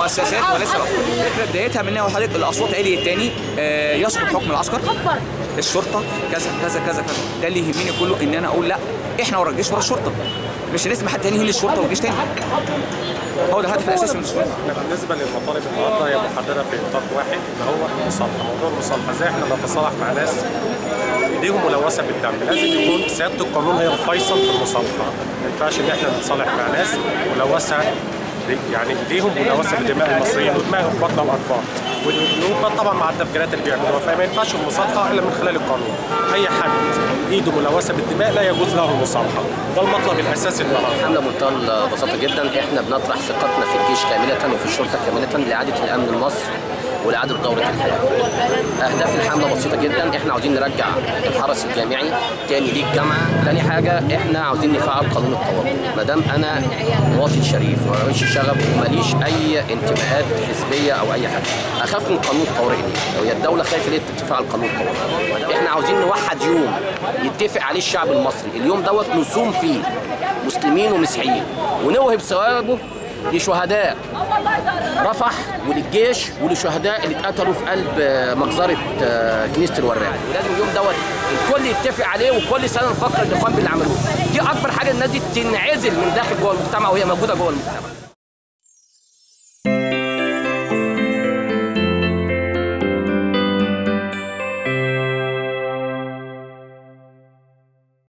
المؤسسات وليس الافراد الفكره بدايتها من هو حضرتك الاصوات علي الثاني يسقط حكم العسكر الشرطه كذا كذا كذا كذا ده اللي يهمني كله ان انا اقول لا احنا ورا الجيش ورا الشرطه مش نسمح حد تاني يهين الشرطه والجيش تاني هو ده الهدف الاساسي من الشرطه احنا بالنسبه للمطالب النهارده هي محدده في اطار واحد اللي هو المصالحه، موضوع المصالحه ازاي احنا نتصالح مع ناس ايديهم ملوثه بالدم، لازم يكون سياده القانون هي الفيصل في المصالحه، ما ينفعش ان احنا نتصالح مع ناس ملوثه يعني ايديهم ملوثه بدماء المصريين ودماء اخواتنا الاطفال والنوبات طبعا مع التفجيرات اللي بيعملوها فما ينفعش المصالحه الا من خلال القانون اي حد ايده ملوثه بالدماء لا يجوز له المصالحه ده المطلب الاساسي النهارده حمله بمنتهى البساطه جدا احنا بنطرح ثقتنا في الجيش كامله وفي الشرطه كامله لاعاده الامن لمصر ولاعاده دوره الحياه. اهداف الحمله بسيطه جدا احنا عاوزين نرجع الحرس الجامعي تاني للجامعه، تاني حاجه احنا عاوزين نفعل قانون الطوارئ، ما دام انا مواطن شريف وما بعملش شغب وماليش اي انتماءات حزبيه او اي حاجه، اخاف من قانون الطوارئ ليه؟ لو هي الدوله خايفه ليه تفعل قانون الطوارئ؟ احنا عاوزين نوحد يوم يتفق عليه الشعب المصري، اليوم دوت نصوم فيه مسلمين ومسيحيين ونوهب ثوابه لشهداء رفح وللجيش ولشهداء اللي اتقتلوا في قلب مجزره كنيسه الوراق ولازم اليوم دوت الكل يتفق عليه وكل سنه نفكر الاخوان باللي عملوه دي اكبر حاجه الناس دي تنعزل من داخل جوه المجتمع وهي موجوده جوه المجتمع